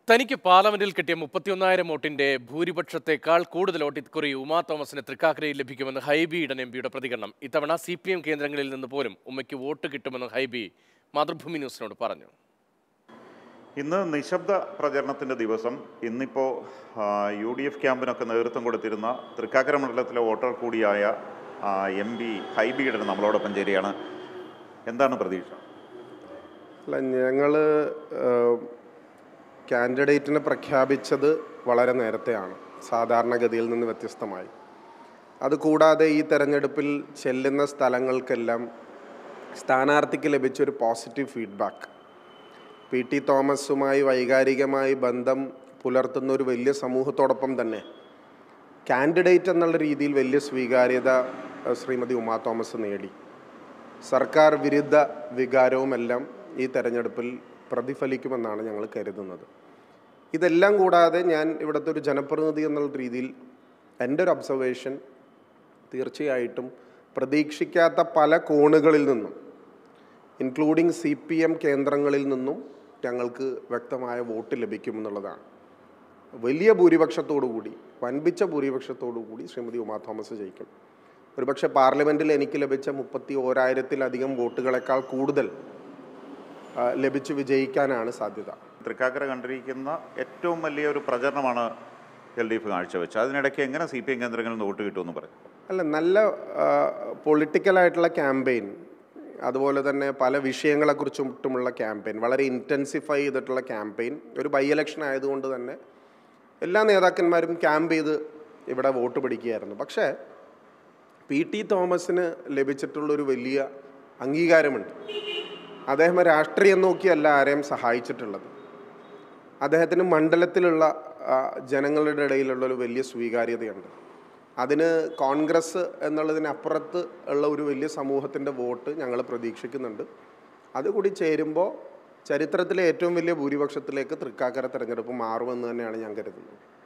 തനിക്ക് പാർലമെന്റിൽ കിട്ടിയ മുപ്പത്തിയൊന്നായിരം വോട്ടിന്റെ ഭൂരിപക്ഷത്തെക്കാൾ കൂടുതൽ വോട്ട് ഇക്കുറി ഉമാ തോമസിന് തൃക്കാക്കരയിൽ ലഭിക്കുമെന്ന് ഹൈബി ഈഡൻ എം പിയുടെ പ്രതികരണം ഇത്തവണ സി പി എം കേന്ദ്രങ്ങളിൽ നിന്ന് പോലും ഉമ്മയ്ക്ക് വോട്ട് കിട്ടുമെന്ന് ഹൈബി മാതൃഭൂമി ന്യൂസിനോട് പറഞ്ഞു ഇന്ന് നിശബ്ദ പ്രചരണത്തിൻ്റെ ദിവസം ഇന്നിപ്പോൾ യു ഡി എഫ് ക്യാമ്പിനൊക്കെ നേതൃത്വം കൊടുത്തിരുന്ന തൃക്കാക്കര മണ്ഡലത്തിലെ വോട്ടർ കൂടിയായ എം പി ഹൈബിയുടെ നമ്മളോടൊപ്പം ചേരുകയാണ് എന്താണ് പ്രതീക്ഷ അല്ല ഞങ്ങൾ കാൻഡിഡേറ്റിനെ പ്രഖ്യാപിച്ചത് വളരെ നേരത്തെയാണ് സാധാരണഗതിയിൽ നിന്ന് വ്യത്യസ്തമായി അതുകൂടാതെ ഈ തെരഞ്ഞെടുപ്പിൽ ചെല്ലുന്ന സ്ഥലങ്ങൾക്കെല്ലാം സ്ഥാനാർത്ഥിക്ക് ലഭിച്ചൊരു പോസിറ്റീവ് ഫീഡ്ബാക്ക് പി ടി തോമസുമായി വൈകാരികമായി ബന്ധം പുലർത്തുന്ന ഒരു വലിയ സമൂഹത്തോടൊപ്പം തന്നെ കാൻഡിഡേറ്റ് എന്നുള്ള രീതിയിൽ വലിയ സ്വീകാര്യത അഹ് ശ്രീമതി ഉമാ തോമസ് നേടി സർക്കാർ വിരുദ്ധ വികാരവുമെല്ലാം ഈ തെരഞ്ഞെടുപ്പിൽ പ്രതിഫലിക്കുമെന്നാണ് ഞങ്ങൾ കരുതുന്നത് ഇതെല്ലാം കൂടാതെ ഞാൻ ഇവിടുത്തെ ഒരു ജനപ്രതിനിധി എന്നുള്ള രീതിയിൽ എൻ്റെ ഒരു ഒബ്സർവേഷൻ തീർച്ചയായിട്ടും പ്രതീക്ഷിക്കാത്ത പല കോണുകളിൽ നിന്നും ഇൻക്ലൂഡിങ് സി പി എം കേന്ദ്രങ്ങളിൽ നിന്നും ഞങ്ങൾക്ക് വ്യക്തമായ വോട്ട് ലഭിക്കുമെന്നുള്ളതാണ് വലിയ ഭൂരിപക്ഷത്തോടു കൂടി വൻപിച്ച ഭൂരിപക്ഷത്തോടു കൂടി ശ്രീമതി ഉമാ തോമസ് ജയിക്കും ഒരുപക്ഷെ പാർലമെൻറ്റിൽ എനിക്ക് ലഭിച്ച മുപ്പത്തി ഓരായിരത്തിലധികം വോട്ടുകളെക്കാൾ കൂടുതൽ ആ, ലഭിച്ചു വിജയിക്കാനാണ് സാധ്യത തൃക്കാക്കര കണ്ടിരിക്കുന്ന ഏറ്റവും വലിയ ഒരു പ്രചരണമാണ് എൽ ഡി എഫ് കാഴ്ചവെച്ചത് അതിനിടയ്ക്ക് എങ്ങനെ സി പി എം കേന്ദ്രങ്ങളിൽ നിന്ന് വോട്ട് കിട്ടുമെന്ന് പറയും അല്ല നല്ല പൊളിറ്റിക്കലായിട്ടുള്ള ക്യാമ്പയിൻ അതുപോലെ തന്നെ പല വിഷയങ്ങളെക്കുറിച്ചുമുള്ള ക്യാമ്പയിൻ വളരെ ഇൻറ്റൻസിഫൈ ചെയ്തിട്ടുള്ള ക്യാമ്പയിൻ ഒരു ബൈ ഇലക്ഷൻ ആയതുകൊണ്ട് തന്നെ എല്ലാ നേതാക്കന്മാരും ക്യാമ്പ് ചെയ്ത് ഇവിടെ വോട്ട് പിടിക്കുകയായിരുന്നു പക്ഷേ പി ടി തോമസിന് ലഭിച്ചിട്ടുള്ളൊരു വലിയ അംഗീകാരമുണ്ട് അദ്ദേഹം രാഷ്ട്രീയം നോക്കിയല്ല ആരെയും സഹായിച്ചിട്ടുള്ളത് അദ്ദേഹത്തിന് മണ്ഡലത്തിലുള്ള ആ, ജനങ്ങളുടെ ഇടയിലുള്ള ഒരു വലിയ സ്വീകാര്യതയുണ്ട് അതിന് കോൺഗ്രസ് എന്നുള്ളതിനപ്പുറത്ത് ഉള്ള ഒരു വലിയ സമൂഹത്തിൻ്റെ വോട്ട് ഞങ്ങൾ പ്രതീക്ഷിക്കുന്നുണ്ട് അതുകൂടി ചേരുമ്പോൾ ചരിത്രത്തിലെ ഏറ്റവും വലിയ ഭൂരിപക്ഷത്തിലേക്ക് തൃക്കാക്കര തെരഞ്ഞെടുപ്പ് മാറുമെന്ന് തന്നെയാണ് ഞാൻ കരുതുന്നത്